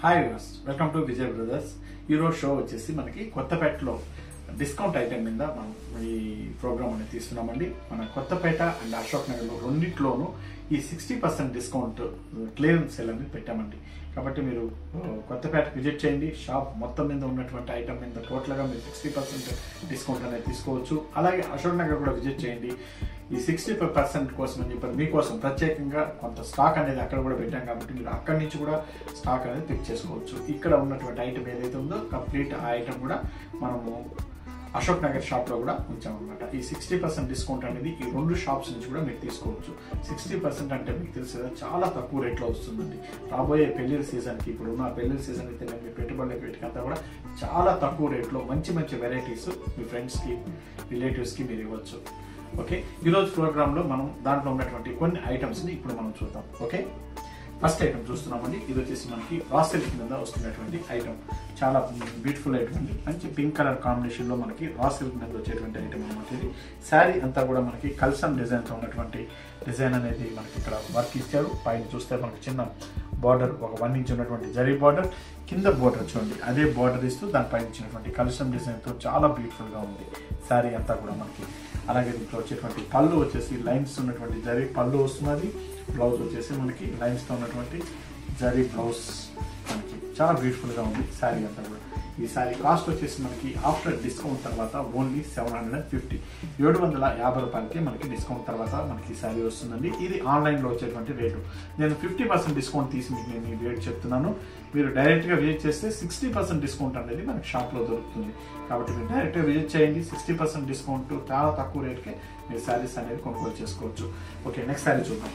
hi viewers welcome to Vijay brothers ఈరోజు show వచ్చేసి మనకి కొత్తపేటలో డిస్కౌంట్ ఐటెం మీద మనం ఈ ప్రోగ్రామ్ అనేది తీస్తున్నామండి మన కొత్తపేట అండ్ అశోక్ నగర్లో రెండిట్లోనూ ఈ sixty percent discount clearance sale అనేది పెట్టామండి కాబట్టి మీరు ఆ, కొత్తపేటకు విజిట్ చేయండి షాప్ మొత్తం మీద ఉన్నటువంటి ఐటమ్ మీద టోటల్గా మీరు సిక్స్టీ పర్సెంట్ డిస్కౌంట్ అనేది తీసుకోవచ్చు అలాగే అశోక్ నగర్ కూడా విజిట్ చేయండి ఈ సిక్స్టీ ఫైవ్ పర్సెంట్ కోసం అని చెప్పి మీకోసం ప్రత్యేకంగా కొంత స్టాక్ అనేది అక్కడ కూడా పెట్టాం కాబట్టి మీరు అక్కడి నుంచి కూడా స్టాక్ అనేది పిక్ చేసుకోవచ్చు ఇక్కడ ఉన్నటువంటి ఐటమ్ ఏదైతే ఉందో కంప్లీట్ ఆ ఐటమ్ కూడా మనము అశోక్ నగర్ షాప్ లో కూడా ఉంచామన్నమాట ఈ సిక్స్టీ పర్సెంట్ డిస్కౌంట్ అనేది ఈ రెండు షాప్స్ నుంచి కూడా మీరు తీసుకోవచ్చు సిక్స్టీ పర్సెంట్ అంటే మీకు తెలుసు కదా చాలా తక్కువ రేట్లో వస్తుందండి రాబోయే పెళ్లిళ్ళ సీజన్కి ఇప్పుడు ఉన్న పెళ్లిళ్ళ సీజన్ అయితే మీ పెట్టుబడులకు వీటికంతా కూడా చాలా తక్కువ రేట్లో మంచి మంచి వెరైటీస్ మీ ఫ్రెండ్స్కి రిలేటివ్స్కి మీరు ఇవ్వచ్చు ఓకే ఈరోజు ప్రోగ్రాంలో మనం దాంట్లో ఉన్నటువంటి కొన్ని ఐటమ్స్ని ఇప్పుడు మనం చూద్దాం ఓకే ఫస్ట్ ఐటమ్ చూస్తున్నామండి ఇది వచ్చేసి మనకి రాసెల్ కింద వస్తున్నటువంటి ఐటమ్ చాలా బ్యూటిఫుల్ ఐటమ్ అండి మంచి పింక్ కలర్ కాంబినేషన్ లో మనకి రాసెల్ కింద వచ్చేటువంటి ఐటమ్ అనమాట ఇది శారీ అంతా కూడా మనకి కల్సమ్ డిజైన్ తో ఉన్నటువంటి డిజైన్ అనేది మనకి ఇక్కడ వర్క్ ఇచ్చారు పైన చూస్తే మనకి చిన్న బార్డర్ ఒక వన్ ఇంచ్ ఉన్నటువంటి జరీ బార్డర్ కింద బార్డర్ చూడండి అదే బార్డర్ ఇస్తూ దానిపైన ఇచ్చినటువంటి కల్సమ్ డిజైన్ తో చాలా బ్యూటిఫుల్ గా ఉంది శారీ అంతా కూడా మనకి అలాగే దీంట్లో వచ్చేటువంటి పళ్ళు వచ్చేసి లైన్స్ ఉన్నటువంటి జరీ పళ్ళు వస్తున్నది బ్లౌజ్ వచ్చేసి మనకి లైన్స్ తో ఉన్నటువంటి జరీ బ్లౌజ్ మనకి చాలా బ్యూటిఫుల్ గా ఉంది శారీ అంతా కూడా ఈ శారీ కాస్ట్ వచ్చేసి మనకి ఆఫ్టర్ డిస్కౌంట్ తర్వాత only seven hundred and fifty ఏడు వందల యాభై రూపాయలకి మనకి డిస్కౌంట్ తర్వాత మనకి ఈ శారీ వస్తుందండి ఇది ఆన్లైన్ లో వచ్చేటువంటి రేటు నేను ఫిఫ్టీ పర్సెంట్ డిస్కౌంట్ తీసి మీకు నేను ఈ రేట్ చెప్తున్నాను మీరు డైరెక్ట్ గా విజిట్ చేస్తే సిక్స్టీ పర్సెంట్ డిస్కౌంట్ అనేది మనకి షాప్ లో దొరుకుతుంది కాబట్టి మీరు డైరెక్ట్ గా విజిట్ చేయండి సిక్స్టీ పర్సెంట్ డిస్కౌంట్ చాలా తక్కువ రేట్కే మీరు శారీస్ అనేది కొనుగోలు చేసుకోవచ్చు ఓకే నెక్స్ట్ శారీ చూద్దాం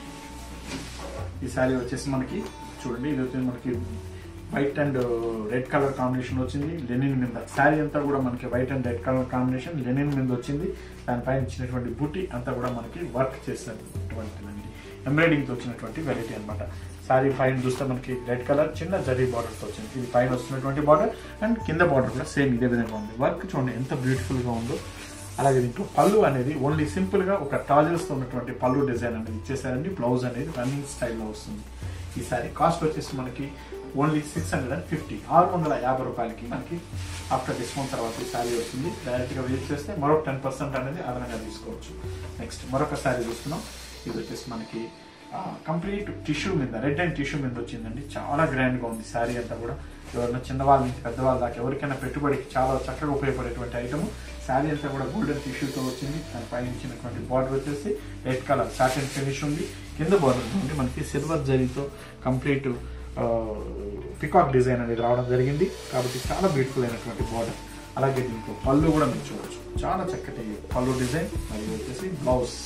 ఈ శారీ వచ్చేసి మనకి చూడండి ఇది వచ్చేసి మనకి white and red colour combination వచ్చింది లెనిన్ మీద శారీ అంతా కూడా మనకి white and red colour combination linen మీద వచ్చింది దానిపైన ఇచ్చినటువంటి బుట్టి అంతా కూడా మనకి వర్క్ చేసినటువంటిదండి ఎంబ్రాయిడింగ్తో వచ్చినటువంటి వెరైటీ అన్నమాట శారీ పైన చూస్తే మనకి రెడ్ కలర్ చిన్న జరీ బార్డర్తో వచ్చింది ఇది పైన వస్తున్నటువంటి బార్డర్ అండ్ కింద బార్డర్ కూడా సేమ్ ఇదే విధంగా ఉంది వర్క్ చూడండి ఎంత బ్యూటిఫుల్గా ఉందో అలాగే దీంట్లో పళ్ళు అనేది ఓన్లీ సింపుల్ గా ఒక టాజెస్ తో ఉన్నటువంటి పళ్ళు డిజైన్ అనేది ఇచ్చేసారండి బ్లౌజ్ అనేది రన్నింగ్ స్టైల్లో వస్తుంది ఈ సారీ కాస్ట్ వచ్చేసి మనకి only six hundred and fifty ఆరు వందల యాభై రూపాయలకి మనకి ఆఫ్టర్ డిస్కౌంట్ తర్వాత ఈ శారీ వస్తుంది డైరెక్ట్ గా విజిట్ చేస్తే మరొక టెన్ పర్సెంట్ అనేది అదనంగా తీసుకోవచ్చు నెక్స్ట్ మరొక శారీ చూస్తున్నాం ఇది వచ్చేసి మనకి కంప్లీట్ టిష్యూ మీద రెడ్ అండ్ టిష్యూ మీద వచ్చిందండి చాలా గ్రాండ్ గా ఉంది శారీ అంతా కూడా ఎవరైనా చిన్నవాళ్ళ నుంచి పెద్దవాళ్ళ దాకా ఎవరికైనా పెట్టుబడికి చాలా చక్కగా ఉపయోగపడేటువంటి ఐటమ్ శారీ అంతా కూడా గోల్డెన్ టిష్యూతో వచ్చింది దాని పైన ఇచ్చినటువంటి బార్డర్ వచ్చేసి రెడ్ కలర్ సాటిన్ ఫినిష్ ఉంది కింద బార్డర్ ఉంది మనకి సిల్వర్ జరీతో కంప్లీట్ పికాక్ డిజైన్ అనేది రావడం జరిగింది కాబట్టి చాలా బ్యూటిఫుల్ అయినటువంటి బార్డర్ అలాగే దీంట్లో పళ్ళు కూడా మీరు చూడవచ్చు చాలా చక్కటి పళ్ళు డిజైన్ మరియు వచ్చేసి బ్లౌజ్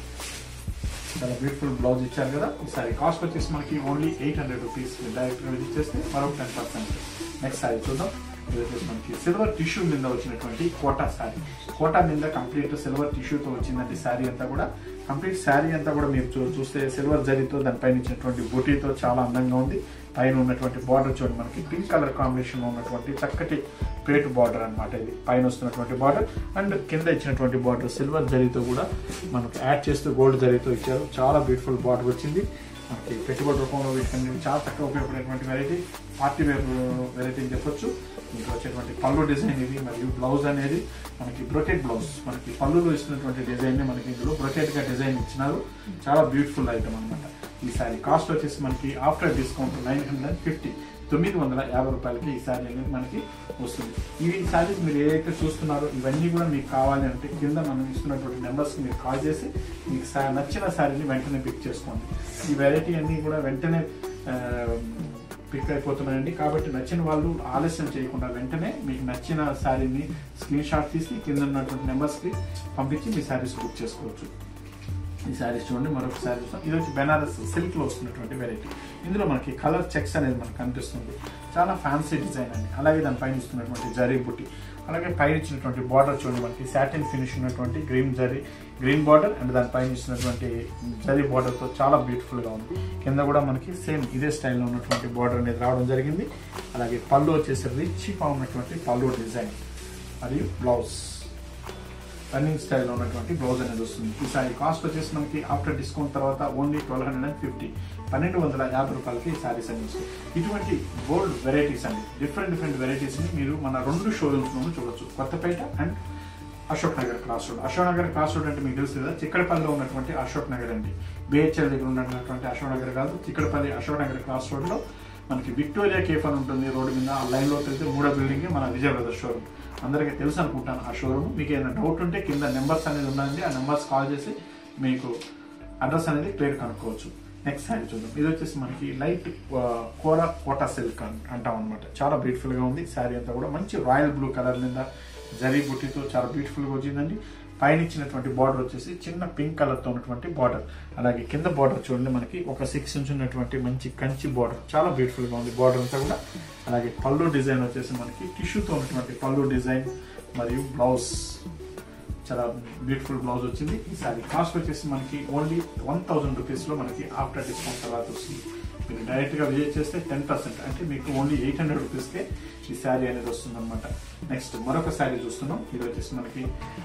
చాలా బ్యూటిఫుల్ బ్లౌజ్ ఇచ్చారు కదా ఈసారి కాస్ట్ వచ్చేసి మనకి only eight hundred rupees direct గా విజిట్ చేస్తే మరొక టెన్ పర్సెంట్ నెక్స్ట్ సారీ చూద్దాం ఇది వచ్చేసి మనకి సిల్వర్ టిష్యూ మీద వచ్చినటువంటి కోటా శారీ కోటా మీద కంప్లీట్ సిల్వర్ టిష్యూతో వచ్చిందండి శారీ అంతా కూడా కంప్లీట్ శారీ అంతా కూడా మీరు చూ- చూస్తే సిల్వర్ జరీతో దానిపైన ఇచ్చినటువంటి బుటీతో చాలా అందంగా ఉంది పైన ఉన్నటువంటి బార్డర్ చూడండి మనకి పింక్ కలర్ కాంబినేషన్ లో ఉన్నటువంటి చక్కటి పేటు బార్డర్ అన్నమాట ఇది పైన వస్తున్నటువంటి బార్డర్ అండ్ కింద ఇచ్చినటువంటి బార్డర్ సిల్వర్ జరీతో కూడా మనకి యాడ్ చేస్తూ గోల్డ్ జరీతో ఇచ్చారు చాలా బ్యూటిఫుల్ బార్డర్ వచ్చింది మనకి పెట్టుబడి రూపంలో వీటికి చాలా తక్కువ ఉపయోగపడేటువంటి వెరైటీ పార్టీ వేర్ వెరైటీ అని చెప్పొచ్చు మీకు వచ్చేటువంటి పళ్ళు డిజైన్ ఇది మరియు బ్లౌజ్ అనేది మనకి బ్రొకెట్ బ్లౌజ్ మనకి పళ్ళులో ఇస్తున్నటువంటి డిజైన్ ని మనకి ఇందులో బ్రొకెట్ గా డిజైన్ ఇచ్చినారు చాలా బ్యూటిఫుల్ ఐటమ్ అనమాట ఈ సారీ కాస్ట్ వచ్చేసి మనకి after discount nine hundred fifty తొమ్మిది వందల యాభై రూపాయలకి ఈ శారీ అనేది మనకి వస్తుంది ఈ శారీస్ మీరు ఏదైతే చూస్తున్నారో ఇవన్నీ కూడా మీకు కావాలి అంటే కింద మనం ఇస్తున్నటువంటి నెంబర్స్కి మీరు కాల్ చేసి మీకు సా- నచ్చిన శారీని వెంటనే పిక్ చేసుకోండి ఈ వెరైటీ అన్నీ కూడా వెంటనే పిక్ అయిపోతున్నాయండి కాబట్టి నచ్చిన వాళ్ళు ఆలస్యం చేయకుండా వెంటనే మీకు నచ్చిన శారీని స్క్రీన్ షాట్ తీసి కింద ఉన్నటువంటి నెంబర్స్కి పంపించి మీ శారీస్ బుక్ చేసుకోవచ్చు ఈ శారీస్ చూడండి మరొక శారీ చూస్తాం ఇది వచ్చి బెనారస్ సిల్క్ లో వస్తున్నటువంటి వెరైటీ ఇందులో మనకి కలర్ చెక్స్ అనేది మనకు కనిపిస్తుంది చాలా ఫ్యాన్సీ డిజైన్ అండి అలాగే దానిపైన ఇస్తున్నటువంటి జరీ బుట్టి అలాగే పైన ఇచ్చినటువంటి బార్డర్ చూడండి మనకి సాటిన్ ఫినిష్ ఉన్నటువంటి green zari green border and దానిపైన ఇచ్చినటువంటి జరీ బార్డర్ తో చాలా బ్యూటిఫుల్ గా ఉంది కింద కూడా మనకి సేమ్ ఇదే స్టైల్లో ఉన్నటువంటి బార్డర్ అనేది రావడం జరిగింది అలాగే పళ్ళు వచ్చేసి రిచ్ గా ఉన్నటువంటి పళ్ళు డిజైన్ మరియు బ్లౌజ్ రన్నింగ్ స్టైల్లో ఉన్నటువంటి బ్లౌజ్ అనేది వస్తుంది ఈ సారీ కాస్ట్ వచ్చేసి మనకి ఆఫ్టర్ డిస్కౌంట్ తర్వాత only twelve hundred and fifty పన్నెండు వందల యాభై రూపాయలకి ఈ శారీస్ అన్ని వస్తాయి ఇటువంటి బోల్డ్ వెరైటీస్ అండి డిఫరెంట్ డిఫరెంట్ వెరైటీస్ ని మీరు మన రెండు షోరూమ్స్ లోనూ చూడొచ్చు Kothapet and Ashok Nagar cross road Ashok Nagar cross road అంటే మీకు తెలుసు కదా చిక్కడపల్లిలో ఉన్నటువంటి అశోక్ నగర్ అండి బిహెచ్ఎల్ దగ్గర ఉన్నటువంటి అశోక్ నగర్ కాదు చిక్కడపల్లి అశోక్ నగర్ క్రాస్ రోడ్ లో మనకి విక్టోరియా కేఫ్ అని ఉంటుంది రోడ్డు మీద ఆ లైన్ లో వెళ్తే మూడో బిల్డింగ్ మన విజయ బ్రదర్స్ షోరూమ్ అందరికీ తెలుసు అనుకుంటాను ఆ షోరూమ్ మీకు ఏదైనా డౌట్ ఉంటే కింద నెంబర్స్ అనేది ఉన్నాయండి ఆ నెంబర్స్ కాల్ చేసి మీకు అడ్రస్ అనేది క్లియర్ కనుక్కోవచ్చు నెక్స్ట్ శారీ చూద్దాం ఇది వచ్చేసి మనకి లైట్ కోరా కోటా సిల్క్ అంటాం అనమాట చాలా బ్యూటిఫుల్ గా ఉంది శారీ అంతా కూడా మంచి రాయల్ బ్లూ కలర్ మీద జరీ బుట్టితో చాలా బ్యూటిఫుల్ గా వచ్చిందండి పైన ఇచ్చినటువంటి బార్డర్ వచ్చేసి చిన్న పింక్ కలర్ తో ఉన్నటువంటి బార్డర్ అలాగే కింద బార్డర్ చూడండి మనకి ఒక సిక్స్ ఇంచ్ ఉన్నటువంటి మంచి కంచి బార్డర్ చాలా బ్యూటిఫుల్ గా ఉంది బార్డర్ అంతా కూడా అలాగే పళ్ళు డిజైన్ వచ్చేసి మనకి టిష్యూతో ఉన్నటువంటి పళ్ళు డిజైన్ మరియు బ్లౌజ్ చాలా బ్యూటిఫుల్ బ్లౌజ్ వచ్చింది ఈ సారీ కాస్ట్ వచ్చేసి మనకి ఓన్లీ వన్ థౌసండ్ రూపీస్ లో మనకి ఆఫ్టర్ డిస్కౌంట్ తర్వాత వస్తుంది మీరు డైరెక్ట్ గా విజిట్ చేస్తే టెన్ పర్సెంట్ అంటే మీకు ఓన్లీ ఎయిట్ హండ్రెడ్ రూపీస్ కే ఈ శారీ అనేది వస్తుంది అనమాట నెక్స్ట్ మరొక శారీ చూస్తున్నాం ఇది వచ్చేసి మనకి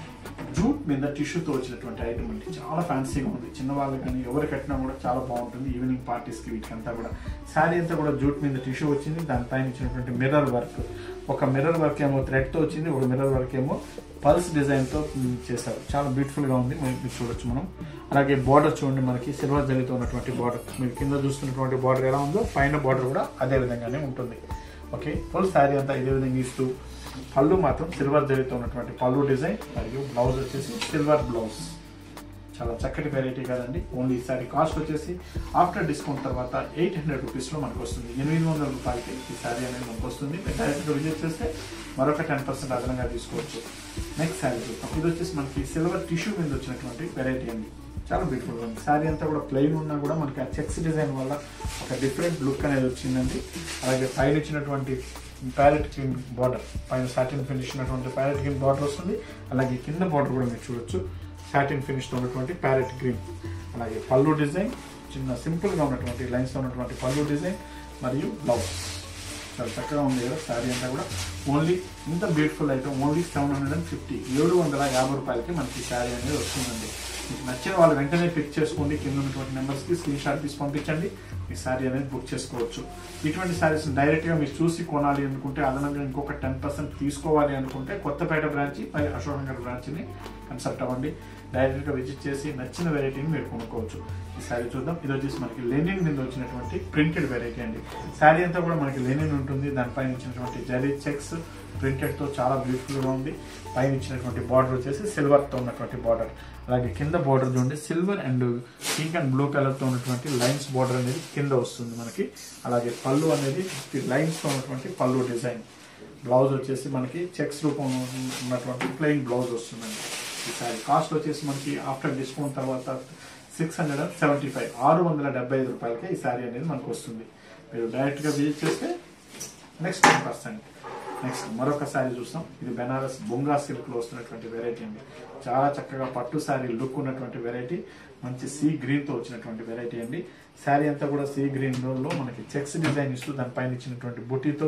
జూట్ మీద టిష్యూతో వచ్చినటువంటి ఐటమ్ అండి చాలా ఫ్యాన్సీగా ఉంది చిన్నవాళ్ళు కానీ ఎవరు కట్టినా కూడా చాలా బాగుంటుంది ఈవినింగ్ పార్టీస్ కి వీటికంతా కూడా శారీ అంతా కూడా జూట్ మీద టిష్యూ వచ్చింది దానిపైన ఇచ్చినటువంటి మిర్రర్ వర్క్ ఒక మిర్రర్ వర్క్ ఏమో థ్రెడ్ తో వచ్చింది ఒక మిర్రర్ వర్క్ ఏమో పల్స్ డిజైన్ తో మ్, చేశారు చాలా బ్యూటిఫుల్ గా ఉంది మీరు మీరు చూడొచ్చు మనం అలాగే బార్డర్ చూడండి మనకి సిల్వర్ జరీతో ఉన్నటువంటి బార్డర్ మీరు కింద చూస్తున్నటువంటి బార్డర్ ఎలా ఉందో పైన బార్డర్ కూడా అదే విధంగానే ఉంటుంది ఓకే ఫుల్ శారీ అంతా ఇదే విధంగా ఇస్తూ పళ్ళు మాత్రం సిల్వర్ జరీతో ఉన్నటువంటి పళ్ళు డిజైన్ మరియు బ్లౌజ్ వచ్చేసి సిల్వర్ బ్లౌజ్ చాలా చక్కటి వెరైటీ కదండి ఓన్లీ ఈ సారీ కాస్ట్ వచ్చేసి ఆఫ్టర్ డిస్కౌంట్ తర్వాత ఎయిట్ హండ్రెడ్ రూపీస్లో మనకు వస్తుంది ఎనిమిది వందల రూపాయలకి ఈ సారీ అనేది మనకు వస్తుంది మీరు డైరెక్ట్గా విజిట్ చేస్తే మరొక టెన్ పర్సెంట్ అదనంగా తీసుకోవచ్చు నెక్స్ట్ శారీ చూద్దాం ఇది వచ్చేసి మనకి సిల్వర్ టిష్యూ మీద వచ్చినటువంటి వెరైటీ అండి చాలా బ్యూటిఫుల్ ఉంది శారీ అంతా కూడా ప్లెయిన్ ఉన్నా కూడా మనకి ఆ చెక్స్ డిజైన్ వల్ల ఒక డిఫరెంట్ లుక్ అనేది వచ్చిందండి అలాగే పైన ఇచ్చినటువంటి ప్యారెట్ క్రీమ్ బార్డర్ పైన సాటిన్ ఫినిష్ ఉన్నటువంటి ప్యారెట్ క్రీమ్ బార్డర్ వస్తుంది అలాగే కింద బార్డర్ కూడా మీరు చూడొచ్చు సాటిన్ ఫినిష్ తో ఉన్నటువంటి ప్యారెట్ గ్రీన్ అలాగే పళ్ళు డిజైన్ చిన్న సింపుల్ గా ఉన్నటువంటి లైన్స్ తో ఉన్నటువంటి పళ్ళు డిజైన్ మరియు బ్లౌజ్ చాలా చక్కగా ఉంది కదా శారీ అంతా కూడా ఓన్లీ ఇంత beautiful item only seven hundred and fifty ఏడు వందల యాభై రూపాయలకి మనకి శారీ అనేది వస్తుందండి మీకు నచ్చిన వాళ్ళు వెంటనే పిక్ చేసుకోండి కింద ఉన్నటువంటి నెంబర్స్కి స్క్రీన్ షాట్ తీసి పంపించండి మీ శారీ అనేది బుక్ చేసుకోవచ్చు ఇటువంటి శారీస్ డైరెక్ట్గా మీరు చూసి కొనాలి అనుకుంటే అదనంగా ఇంకొక టెన్ పర్సెంట్ తీసుకోవాలి అనుకుంటే కొత్తపేట బ్రాంచ్ మరి అశోక్ నగర్ బ్రాంచ్ని కన్సల్ట్ అవ్వండి డైరెక్ట్గా విజిట్ చేసి నచ్చిన వెరైటీని మీరు కొనుక్కోవచ్చు ఈ శారీ చూద్దాం ఇది వచ్చేసి మనకి లెనిన్ మీద వచ్చినటువంటి ప్రింటెడ్ వెరైటీ అండి శారీ అంతా కూడా మనకి లెనిన్ ఉంటుంది దానిపైన ఇచ్చినటువంటి జరీ చెక్స్ ప్రింటెడ్ తో చాలా బ్యూటిఫుల్ గా ఉంది పైన ఇచ్చినటువంటి బార్డర్ వచ్చేసి సిల్వర్ తో ఉన్నటువంటి బార్డర్ అలాగే కింద బార్డర్ చూడండి silver and pink and blue colour తో ఉన్నటువంటి లైన్స్ బార్డర్ అనేది కింద వస్తుంది మనకి అలాగే పళ్ళు అనేది లైన్స్ తో ఉన్నటువంటి పళ్ళు డిజైన్ బ్లౌజ్ వచ్చేసి మనకి చెక్స్ రూపంలో ఉన్నటువంటి ప్లెయిన్ బ్లౌజ్ వస్తుందండి ఈ సారీ కాస్ట్ వచ్చేసి మనకి ఆఫ్టర్ డిస్కౌంట్ తర్వాత six hundred and seventy five ఆరు వందల డెబ్బై ఐదు రూపాయలకి ఈ శారీ అనేది మనకు వస్తుంది మీరు డైరెక్ట్ గా విజిట్ చేస్తే నెక్స్ట్ టెన్ పర్సెంట్ నెక్స్ట్ మరొక శారీ చూస్తాం ఇది బెనారస్ బొంగా సిల్క్ లో వస్తున్నటువంటి వెరైటీ అండి చాలా చక్కగా పట్టు శారీ లుక్ ఉన్నటువంటి వెరైటీ మంచి సీ గ్రీన్ తో వచ్చినటువంటి వెరైటీ అండి శారీ అంతా కూడా సీ గ్రీన్ లో మనకి చెక్స్ డిజైన్ ఇస్తూ దానిపైన ఇచ్చినటువంటి బుటీతో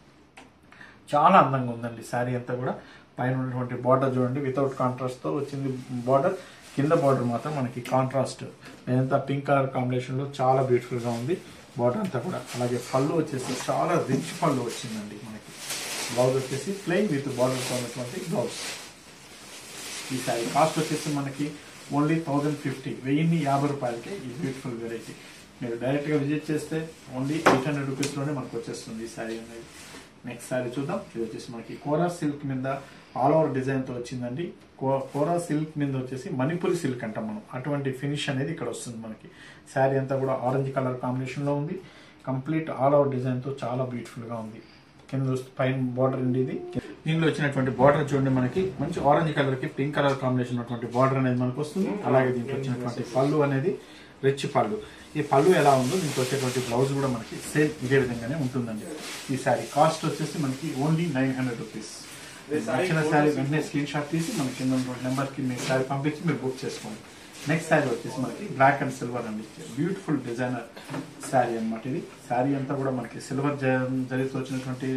చాలా అందంగా ఉందండి శారీ అంతా కూడా పైన ఉన్నటువంటి బార్డర్ చూడండి వితౌట్ కాంట్రాస్ట్ తో వచ్చింది బార్డర్ కింద బార్డర్ మాత్రం మనకి కాంట్రాస్ట్ ఇదంతా పింక్ కలర్ కాంబినేషన్ లో చాలా బ్యూటిఫుల్ గా ఉంది బార్డర్ అంతా కూడా అలాగే పళ్ళు వచ్చేసి చాలా రిచ్ పళ్ళు వచ్చిందండి మనకి బ్లౌజ్ వచ్చేసి ప్లెయిన్ విత్ బార్డర్ తో ఉన్నటువంటి బ్లౌజ్ ఈ శారీ కాస్ట్ వచ్చేసి మనకి ఓన్లీ థౌజండ్ ఫిఫ్టీ వెయ్యిన్ని యాభై రూపాయలకి ఈ బ్యూటిఫుల్ వెరైటీ మీరు డైరెక్ట్ గా విజిట్ చేస్తే ఓన్లీ ఎయిట్ హండ్రెడ్ రూపీస్ లోనే మనకు వచ్చేస్తుంది ఈ శారీ అనేది నెక్స్ట్ శారీ చూద్దాం ఇది వచ్చేసి మనకి కోరా సిల్క్ మీద ఆల్ ఓవర్ డిజైన్ తో వచ్చిందండి కో- కోరా సిల్క్ మీద వచ్చేసి మణిపురి సిల్క్ అంటాం మనం అటువంటి ఫినిష్ అనేది ఇక్కడ వస్తుంది మనకి శారీ అంతా కూడా ఆరెంజ్ కలర్ కాంబినేషన్ లో ఉంది కంప్లీట్ ఆల్ ఓవర్ డిజైన్ తో చాలా బ్యూటిఫుల్ గా ఉంది కింద చూస్తే పైన బార్డర్ అండి ఇది దీనిలో వచ్చినటువంటి బార్డర్ చూడండి మనకి మంచి ఆరెంజ్ కలర్ కి పింక్ కలర్ కాంబినేషన్ ఉన్నటువంటి బార్డర్ అనేది మనకు వస్తుంది అలాగే దీంట్లో వచ్చినటువంటి పళ్ళు అనేది రిచ్ పళ్ళు ఈ పళ్ళు ఎలా ఉందో దీంట్లో వచ్చేటువంటి బ్లౌజ్ కూడా మనకి సేమ్ ఇదే విధంగానే ఉంటుందండి ఈ శారీ కాస్ట్ వచ్చేసి మనకి ఓన్లీ నైన్ హండ్రెడ్ రూపీస్ నచ్చిన శారీ వెంటనే స్క్రీన్ షాట్ తీసి మన కింద నెంబర్ కి మీరు శారీ పంపించి మీరు బుక్ చేసుకోండి నెక్స్ట్ శారీ వచ్చేసి మనకి బ్లాక్ అండ్ సిల్వర్ అండి బ్యూటిఫుల్ డిజైనర్ శారీ అన్నమాట ఇది శారీ అంతా కూడా మనకి సిల్వర్ జరిగితో వచ్చినటువంటి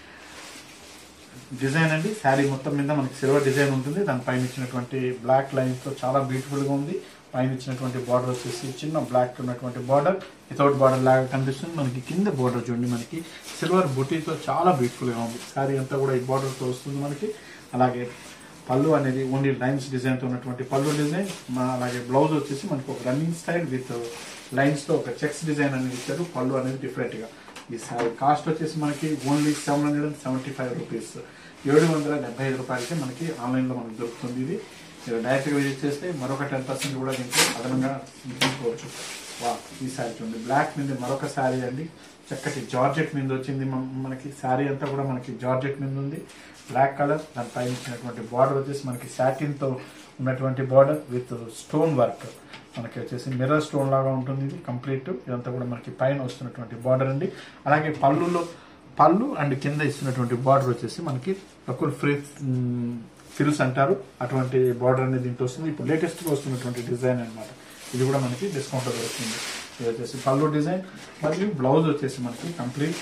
డిజైన్ అండి శారీ మొత్తం మీద మనకి సిల్వర్ డిజైన్ ఉంటుంది దానిపైన ఇచ్చినటువంటి బ్లాక్ లైన్స్ తో చాలా బ్యూటిఫుల్ గా ఉంది పైన ఇచ్చినటువంటి బార్డర్ వచ్చేసి చిన్న బ్లాక్ ఉన్నటువంటి బార్డర్ వితౌట్ బార్డర్ లాగా కనిపిస్తుంది మనకి కింద బార్డర్ చూడండి మనకి సిల్వర్ బుటీతో చాలా బ్యూటిఫుల్ గా ఉంది సారీ అంతా కూడా ఈ బార్డర్ తో వస్తుంది మనకి అలాగే పళ్ళు అనేది ఓన్లీ లైన్స్ డిజైన్ తో ఉన్నటువంటి పళ్ళు డిజైన్ మా అలాగే బ్లౌజ్ వచ్చేసి మనకి ఒక రన్నింగ్ స్టైల్ విత్ లైన్స్ తో ఒక చెక్స్ డిజైన్ అనేది ఇచ్చారు పళ్ళు అనేది డిఫరెంట్ గా ఈ సారీ కాస్ట్ వచ్చేసి మనకి only seven hundred and seventy five rupees ఏడు వందల డెబ్బై ఐదు రూపాయలకి మనకి ఆన్లైన్ లో మనకి దొరుకుతుంది ఇది మీరు డైరెక్ట్ గా విజిట్ చేస్తే మరొక టెన్ పర్సెంట్ కూడా దీంట్లో అదనంగా తీసుకోవచ్చు వా ఈ శారీ చూడండి బ్లాక్ మీద మరొక శారీ అండి చక్కటి జార్జెట్ మీద వచ్చింది మన- మనకి శారీ అంతా కూడా మనకి జార్జెట్ మీద ఉంది బ్లాక్ కలర్ దాని పైన ఇచ్చినటువంటి బార్డర్ వచ్చేసి మనకి సాటిన్ తో ఉన్నటువంటి బార్డర్ విత్ స్టోన్ వర్క్ మనకి వచ్చేసి మిర్రర్ స్టోన్ లాగా ఉంటుంది ఇది కంప్లీట్ ఇదంతా కూడా మనకి పైన వస్తున్నటువంటి బార్డర్ అండి అలాగే పళ్ళులో పళ్ళు అండ్ కింద ఇస్తున్నటువంటి బార్డర్ వచ్చేసి మనకి రకుల్ ఫ్రీ ఫిల్స్ అంటారు అటువంటి బార్డర్ అనేది దీంట్లో వస్తుంది ఇప్పుడు లేటెస్ట్ గా వస్తున్నటువంటి డిజైన్ అన్నమాట ఇది కూడా మనకి డిస్కౌంట్ లో దొరుకుతుంది ఇది వచ్చేసి పళ్ళు డిజైన్ మరియు బ్లౌజ్ వచ్చేసి మనకి కంప్లీట్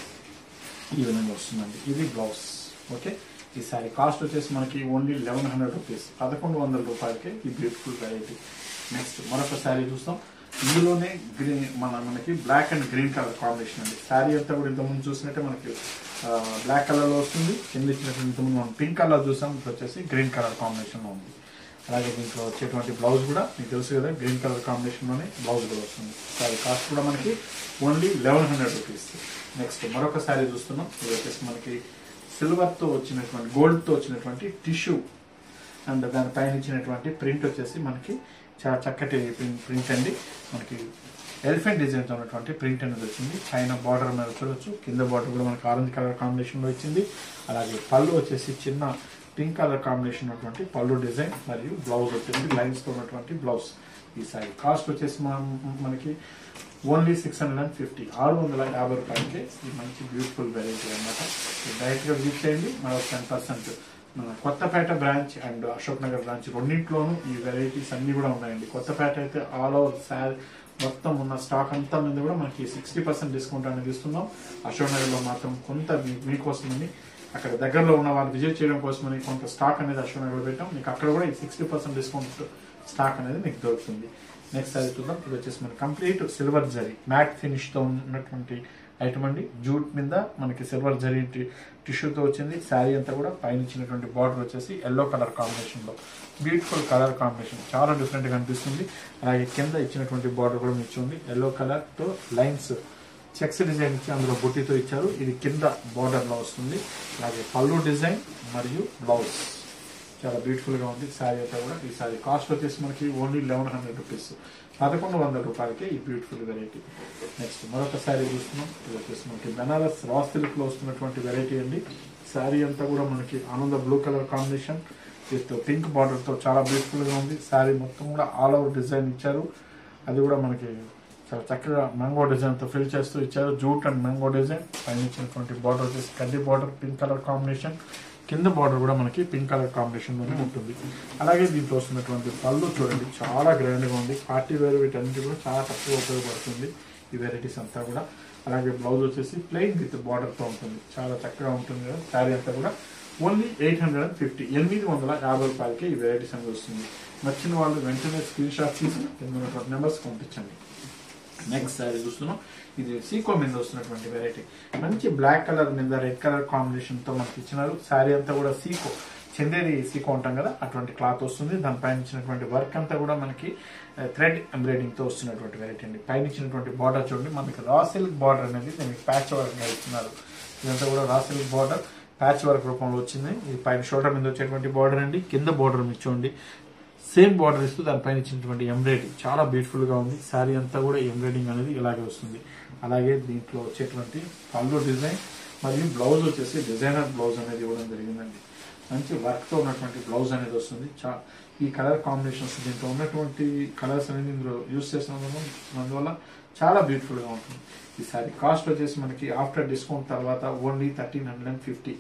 ఈ విధంగా వస్తుందండి ఇది బ్లౌజ్ ఓకే ఈ సారీ కాస్ట్ వచ్చేసి మనకి ఓన్లీ లెవెన్ హండ్రెడ్ రూపీస్ పదకొండు వందల రూపాయలకి ఈ బ్యూటిఫుల్ వెరైటీ నెక్స్ట్ మరొక శారీ చూస్తాం ఇందులోనే గ్రీన్ మన మనకి black and green colour combination అండి శారీ అంతా కూడా ఇంతకుముందు చూసినట్టే మనకి బ్లాక్ కలర్ లో వస్తుంది కింద ఇచ్చినట్టు ఇంతకుముందు మనం పింక్ కలర్ చూసాం ఇప్పుడు వచ్చేసి గ్రీన్ కలర్ కాంబినేషన్ లో ఉంది అలాగే దీంట్లో వచ్చేటువంటి బ్లౌజ్ కూడా మీకు తెలుసు కదా గ్రీన్ కలర్ కాంబినేషన్ లోనే బ్లౌజ్ కూడా వస్తుంది సారీ కాస్ట్ కూడా మనకి only eleven hundred rupees next మరొక శారీ చూస్తున్నాం ఇది వచ్చేసి మనకి సిల్వర్ తో వచ్చినటువంటి గోల్డ్ తో వచ్చినటువంటి టిష్యూ అండ్ దాని పైన ఇచ్చినటువంటి ప్రింట్ వచ్చేసి మనకి చాలా చక్కటి ప్రింట్ అండి మనకి ఎలిఫెంట్ డిజైన్ తో ఉన్నటువంటి ప్రింట్ అనేది వచ్చింది పైన బార్డర్ మీద చూడొచ్చు కింద బార్డర్ కూడా మనకి ఆరెంజ్ కలర్ కాంబినేషన్ లో ఇచ్చింది అలాగే పళ్ళు వచ్చేసి చిన్న పింక్ కలర్ కాంబినేషన్ ఉన్నటువంటి పళ్ళు డిజైన్ మరియు బ్లౌజ్ వచ్చేసి లైన్స్ తో ఉన్నటువంటి బ్లౌజ్ ఈ సారీ కాస్ట్ వచ్చేసి మన- మనకి only six hundred and fifty ఆరు వందల యాభై రూపాయలకి ఈ మంచి బ్యూటిఫుల్ వెరైటీ అనమాట డైరెక్ట్ గా విజిట్ చేయండి మరొక టెన్ పర్సెంట్ మన Kothapet branch and Ashok Nagar branch రెండింటిలోనూ ఈ వెరైటీస్ అన్ని కూడా ఉన్నాయండి కొత్తపేట అయితే ఆల్ ఓవర్ శారీ మొత్తం ఉన్న స్టాక్ అంతా మీద కూడా మనకి సిక్స్టీ పర్సెంట్ డిస్కౌంట్ అనేది ఇస్తున్నాం అశోక్ నగర్ లో మాత్రం కొంత మీ- మీకోసమని అక్కడ దగ్గరలో ఉన్న వాళ్ళు విజిట్ చేయడం కోసమని కొంత స్టాక్ అనేది అశోక్ నగర్ లో పెట్టాం మీకు అక్కడ కూడా ఈ సిక్స్టీ పర్సెంట్ డిస్కౌంట్ స్టాక్ అనేది మీకు దొరుకుతుంది నెక్స్ట్ అది చూద్దాం ఇది వచ్చేసి మన complete silver zari matte finish తో ఉన్నటువంటి ఐటమ్ అండి జూట్ మీద మనకి సిల్వర్ జరీ టిష్యూతో వచ్చింది శారీ అంతా కూడా పైన ఇచ్చినటువంటి బార్డర్ వచ్చేసి ఎల్లో కలర్ కాంబినేషన్ లో బ్యూటిఫుల్ కలర్ కాంబినేషన్ చాలా డిఫరెంట్ గా అనిపిస్తుంది అలాగే కింద ఇచ్చినటువంటి బార్డర్ కూడా మీకు చూడండి ఎల్లో కలర్ తో లైన్స్ చెక్స్ డిజైన్ ఇచ్చి అందులో బుట్టితో ఇచ్చారు ఇది కింద బార్డర్ లో వస్తుంది అలాగే పళ్ళు డిజైన్ మరియు బ్లౌజ్ చాలా బ్యూటిఫుల్ గా ఉంది శారీ అంతా కూడా ఈ శారీ కాస్ట్ వచ్చేసి మనకి ఓన్లీ లెవెన్ హండ్రెడ్ రూపీస్ పదకొండు వందల రూపాయలకి ఈ బ్యూటిఫుల్ వెరైటీ నెక్స్ట్ మరొక శారీ చూస్తున్నాం ఇది వచ్చేసి మనకి బెనారస్ రా సిల్క్ లో వస్తున్నటువంటి వెరైటీ అండి శారీ అంతా కూడా మనకి ఆనంద blue colour combination with pink border తో చాలా బ్యూటిఫుల్ గా ఉంది శారీ మొత్తం కూడా ఆల్ ఓవర్ డిజైన్ ఇచ్చారు అది కూడా మనకి చాలా చక్కగా మ్యాంగో డిజైన్ తో ఫిల్ చేస్తూ ఇచ్చారు జూట్ అండ్ మ్యాంగో డిజైన్ పైన ఇచ్చినటువంటి బార్డర్ వచ్చేసి కడ్డీ బార్డర్ పింక్ కలర్ కాంబినేషన్ కింద బార్డర్ కూడా మనకి పింక్ కలర్ కాంబినేషన్ లోనే ఉంటుంది అలాగే దీంట్లో వస్తున్నటువంటి పళ్ళు చూడండి చాలా గ్రాండ్ గా ఉంది పార్టీ వేర్ వీటన్నిటి కూడా చాలా తక్కువ ఉపయోగపడుతుంది ఈ వెరైటీస్ అంతా కూడా అలాగే బ్లౌజ్ వచ్చేసి ప్లెయిన్ విత్ బార్డర్ తో ఉంటుంది చాలా చక్కగా ఉంటుంది కదా శారీ అంతా కూడా only eight hundred and fifty ఎనిమిది వందల యాభై రూపాయలకి ఈ వెరైటీస్ అనేది వస్తుంది నచ్చిన వాళ్ళు వెంటనే స్క్రీన్ షాట్ తీసి కింద ఉన్నటువంటి నెంబర్స్ పంపించండి నెక్స్ట్ శారీ చూస్తున్నాం ఇది సీకో మీద వస్తున్నటువంటి వెరైటీ మంచి బ్లాక్ కలర్ మీద రెడ్ కలర్ కాంబినేషన్ తో మనకి ఇచ్చినారు శారీ అంతా కూడా సీకో చందేరి సీకో ఉంటాం కదా అటువంటి క్లాత్ వస్తుంది దానిపైన ఇచ్చినటువంటి వర్క్ అంతా కూడా మనకి థ్రెడ్ ఎంబ్రాయిడింగ్ తో వస్తున్నటువంటి వెరైటీ అండి పైన ఇచ్చినటువంటి బార్డర్ చూడండి మనకి రా సిల్క్ బార్డర్ అనేది దీనికి ప్యాచ్ వర్క్ గా ఇస్తున్నారు ఇదంతా కూడా raw silk border patch work రూపంలో వచ్చింది ఇది పైన షోల్డర్ మీద వచ్చేటువంటి బార్డర్ అండి కింద బార్డర్ మీకు చూడండి సేమ్ బార్డర్ ఇస్తూ దానిపైన ఇచ్చినటువంటి ఎంబ్రాయిడింగ్ చాలా బ్యూటిఫుల్ గా ఉంది శారీ అంతా కూడా ఎంబ్రాయిడింగ్ అనేది ఇలాగే వస్తుంది అలాగే దీంట్లో వచ్చేటువంటి పళ్ళు డిజైన్ మరియు బ్లౌజ్ వచ్చేసి డిజైనర్ బ్లౌజ్ అనేది ఇవ్వడం జరిగిందండి మంచి వర్క్ తో ఉన్నటువంటి బ్లౌజ్ అనేది వస్తుంది చా ఈ కలర్ కాంబినేషన్స్ దీంట్లో ఉన్నటువంటి కలర్స్ అనేది ఇందులో యూస్ చేసినందువల్ల చాలా బ్యూటిఫుల్ గా ఉంటుంది ఈ సారీ కాస్ట్ వచ్చేసి మనకి ఆఫ్టర్ డిస్కౌంట్ తర్వాత only thirteen hundred and fifty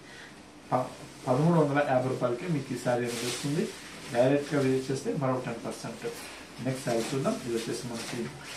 పదమూడు వందల యాభై రూపాయలకి మీకు ఈ శారీ అనేది వస్తుంది డైరెక్ట్ గా విజిట్ చేస్తే మరొక టెన్ పర్సెంట్ నెక్స్ట్ శారీ చూద్దాం ఇది వచ్చేసి మనకి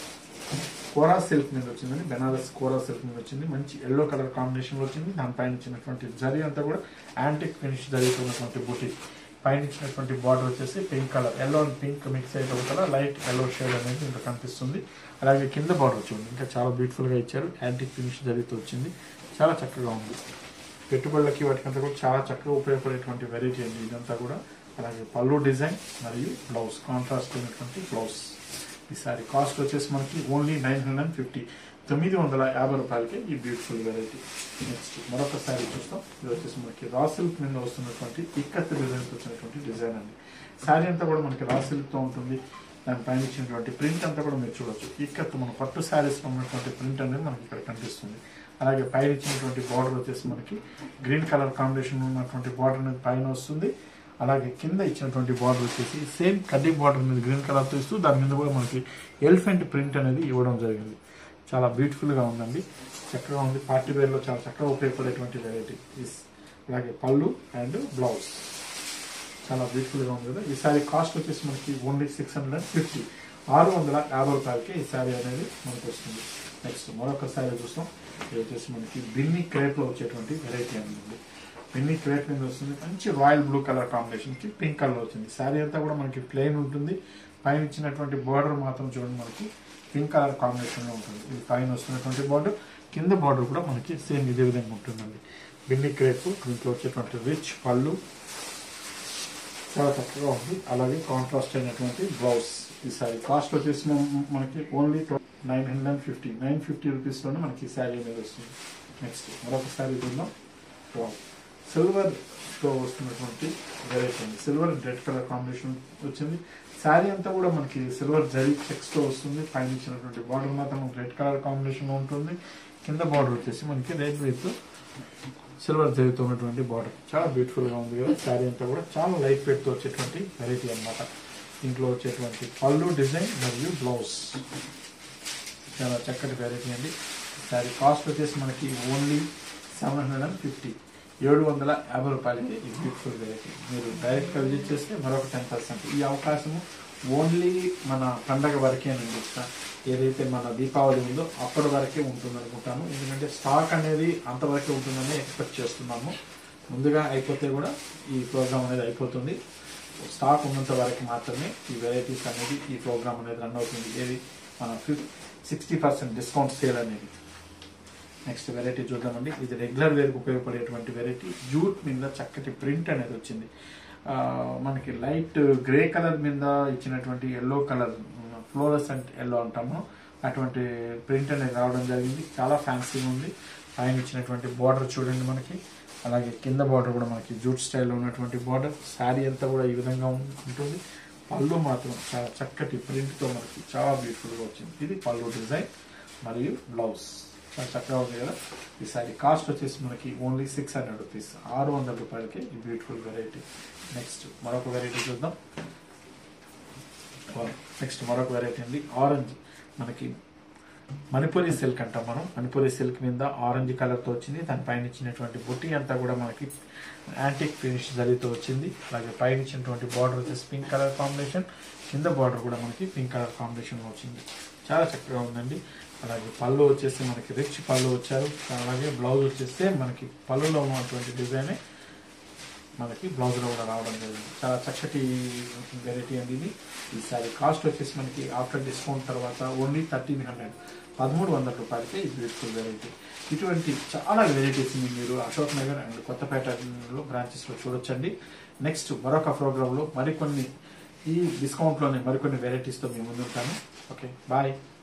కోరా సిల్క్ మీద వచ్చిందండి బెనారస్ కోరా సిల్క్ మీద వచ్చింది మంచి ఎల్లో కలర్ కాంబినేషన్ లో వచ్చింది దానిపైన ఇచ్చినటువంటి జరీ అంతా కూడా యాంటిక్ ఫినిష్ జరీతో ఉన్నటువంటి బుటీ పైన ఇచ్చినటువంటి బార్డర్ వచ్చేసి pink colour yellow and pink mix అయ్యే కలర్ లైట్ ఎల్లో షేడ్ అనేది ఇంకా కనిపిస్తుంది అలాగే కింద బార్డర్ చూడండి ఇంకా చాలా బ్యూటిఫుల్ గా ఇచ్చారు యాంటిక్ ఫినిష్ జరుగుతూ వచ్చింది చాలా చక్కగా ఉంది పెట్టుబడులకి వాటికంతా కూడా చాలా చక్కగా ఉపయోగపడేటువంటి వెరైటీ అండి ఇదంతా కూడా అలాగే పళ్ళు డిజైన్ మరియు బ్లౌజ్ కాంట్రాస్ట్ అయినటువంటి బ్లౌజ్ ఈ సారీ కాస్ట్ వచ్చేసి మనకి only nine hundred and fifty తొమ్మిది వందల యాభై రూపాయలకి ఈ బ్యూటిఫుల్ వెరైటీ నెక్స్ట్ మరొక శారీ చూస్తాం ఇది వచ్చేసి మనకి రా సిల్క్ మీద వస్తున్నటువంటి ఇక్కత్ డిజైన్స్ వచ్చినటువంటి డిజైన్ అండి శారీ అంతా కూడా మనకి రా సిల్క్ తో ఉంటుంది దాని పైన ఇచ్చినటువంటి ప్రింట్ అంతా కూడా మీరు చూడొచ్చు ఇక్కత్ మన పట్టు శారీస్ లో ఉన్నటువంటి ప్రింట్ అనేది మనకి ఇక్కడ కనిపిస్తుంది అలాగే పైన ఇచ్చినటువంటి బార్డర్ వచ్చేసి మనకి గ్రీన్ కలర్ కాంబినేషన్ ఉన్నటువంటి బార్డర్ అనేది పైన వస్తుంది అలాగే కింద ఇచ్చినటువంటి బార్డర్ వచ్చేసి సేమ్ కడ్డీ బార్డర్ మీద గ్రీన్ కలర్ తో ఇస్తూ దాని మీద కూడా మనకి ఎలిఫెంట్ ప్రింట్ అనేది ఇవ్వడం జరిగింది చాలా బ్యూటిఫుల్ గా ఉందండి చక్కగా ఉంది పార్టీ వేర్ లో చాలా చక్కగా ఉపయోగపడేటువంటి వెరైటీ అలాగే పళ్ళు అండ్ బ్లౌజ్ చాలా బ్యూటిఫుల్ గా ఉంది కదా ఈ సారీ కాస్ట్ వచ్చేసి మనకి only six hundred and fifty ఆరు వందల యాభై రూపాయలకి ఈ సారీ అనేది మనకు వస్తుంది నెక్స్ట్ మరొక సారీ చూస్తాం ఇది వచ్చేసి మనకి బిన్ని క్రేప్ లో వచ్చేటువంటి వెరైటీ అనేది బిన్ని క్రేప్ మీద వస్తుంది మంచి రాయల్ బ్లూ కలర్ కాంబినేషన్ కి పింక్ కలర్ వచ్చింది సారీ అంతా కూడా మనకి ప్లెయిన్ ఉంటుంది పైన ఇచ్చినటువంటి బార్డర్ మాత్రం చూడండి మనకి పింక్ కలర్ కాంబినేషన్ లో ఉంటుంది ఇది పైన వస్తున్నటువంటి బార్డర్ కింద బార్డర్ కూడా మనకి సేమ్ ఇదే విధంగా ఉంటుందండి బిన్ని క్రేప్ దీంట్లో వచ్చేటువంటి రిచ్ పళ్ళు చాలా చక్కగా ఉంది అలాగే కాంట్రాస్ట్ అయినటువంటి బ్లౌజ్ ఈ సారీ కాస్ట్ వచ్చేసి మన- మనకి only nine hundred and fifty nine fifty rupees లోనే మనకి ఈ శారీ అనేది వస్తుంది నెక్స్ట్ మరొక శారీ చూద్దాం సిల్వర్ తో వస్తున్నటువంటి వెరైటీ అండి silver and red colour combination వచ్చింది శారీ అంతా కూడా మనకి సిల్వర్ జరీ చెక్స్ తో వస్తుంది పైన ఇచ్చినటువంటి బార్డర్ మాత్రం రెడ్ కలర్ కాంబినేషన్ లో ఉంటుంది కింద బార్డర్ వచ్చేసి మనకి రెడ్ విత్ సిల్వర్ జరీతో ఉన్నటువంటి బార్డర్ చాలా బ్యూటిఫుల్ గా ఉంది కదా శారీ అంతా కూడా చాలా లైట్ వెయిట్ తో వచ్చేటువంటి వెరైటీ అన్నమాట దీంట్లో వచ్చేటువంటి పళ్ళు డిజైన్ మరియు బ్లౌజ్ చాలా చక్కటి వెరైటీ అండి శారీ కాస్ట్ వచ్చేసి మనకి only seven hundred and fifty ఏడు వందల యాభై రూపాయలకి ఈ బ్యూటిఫుల్ వెరైటీ మీరు డైరెక్ట్ గా విజిట్ చేస్తే మరొక టెన్ పర్సెంట్ ఈ అవకాశము ఓన్లీ మన పండగ వరకేనండి ఏదైతే మన దీపావళి ఉందో అప్పటి వరకే ఉంటుంది అనుకుంటాను ఎందుకంటే స్టాక్ అనేది అంతవరకే ఉంటుందని ఎక్స్పెక్ట్ చేస్తున్నాము ముందుగా అయిపోతే కూడా ఈ ప్రోగ్రామ్ అనేది అయిపోతుంది స్టాక్ ఉన్నంత వరకు మాత్రమే ఈ వెరైటీస్ అనేది ఈ ప్రోగ్రామ్ అనేది రన్ అవుతుంది ఏది మన సిక్స్టీ పర్సెంట్ డిస్కౌంట్ సేల్ అనేది నెక్స్ట్ వెరైటీ చూద్దామండి ఇది రెగ్యులర్ వేర్కి ఉపయోగపడేటువంటి వెరైటీ జూట్ మీద చక్కటి ప్రింట్ అనేది వచ్చింది ఆ, మనకి లైట్ గ్రే కలర్ మీద ఇచ్చినటువంటి ఎల్లో కలర్ ఫ్లోరసెంట్ ఎల్లో అంటాము అటువంటి ప్రింట్ అనేది రావడం జరిగింది చాలా ఫ్యాన్సీగా ఉంది పైన ఇచ్చినటువంటి బార్డర్ చూడండి మనకి అలాగే కింద బార్డర్ కూడా మనకి జూట్ స్టైల్లో ఉన్నటువంటి బార్డర్ శారీ అంతా కూడా ఈ విధంగా ఉం- ఉంటుంది పళ్ళు మాత్రం చాలా చక్కటి ప్రింట్తో మనకి చాలా బ్యూటిఫుల్గా వచ్చింది ఇది పళ్ళు డిజైన్ మరియు బ్లౌజ్ చాలా చక్కగా ఉంది కదా ఈ సారీ కాస్ట్ వచ్చేసి మనకి ఓన్లీ సిక్స్ హండ్రెడ్ రూపీస్ ఆరు వందల రూపాయలకి ఈ బ్యూటిఫుల్ వెరైటీ నెక్స్ట్ మరొక వెరైటీ చూద్దాం నెక్స్ట్ మరొక వెరైటీ అండి ఆరెంజ్ మనకి మణిపూరి సిల్క్ అంటాం మనం మణిపూరి సిల్క్ మీద ఆరెంజ్ కలర్ తో వచ్చింది దాని పైన ఇచ్చినటువంటి బుట్టి అంతా కూడా మనకి యాంటిక్ ఫినిష్ జరీతో వచ్చింది అలాగే పైన ఇచ్చినటువంటి బార్డర్ వచ్చేసి పింక్ కలర్ కాంబినేషన్ కింద బార్డర్ కూడా మనకి పింక్ కలర్ కాంబినేషన్ వచ్చింది చాలా చక్కగా ఉందండి అలాగే పళ్ళు వచ్చేసి మనకి రిచ్ పళ్ళు వచ్చారు అలాగే బ్లౌజ్ వచ్చేస్తే మనకి పళ్ళులో ఉన్నటువంటి డిజైనే మనకి బ్లౌజ్ లో కూడా రావడం జరిగింది చాలా చక్కటి వెరైటీ అండి ఇది ఈ సారీ కాస్ట్ వచ్చేసి మనకి ఆఫ్టర్ డిస్కౌంట్ తర్వాత ఓన్లీ థర్టీన్ హండ్రెడ్ పదమూడు వందల రూపాయలకి ఈ బ్యూటిఫుల్ వెరైటీ ఇటువంటి చాలా వెరైటీస్ ని మీరు అశోక్ నగర్ అండ్ కొత్తపేటలో బ్రాంచెస్ లో చూడొచ్చండి నెక్స్ట్ మరొక ప్రోగ్రామ్ లో మరికొన్ని ఈ డిస్కౌంట్ లోనే మరికొన్ని వెరైటీస్ తో మేము ముందుంటాను ఓకే బాయ్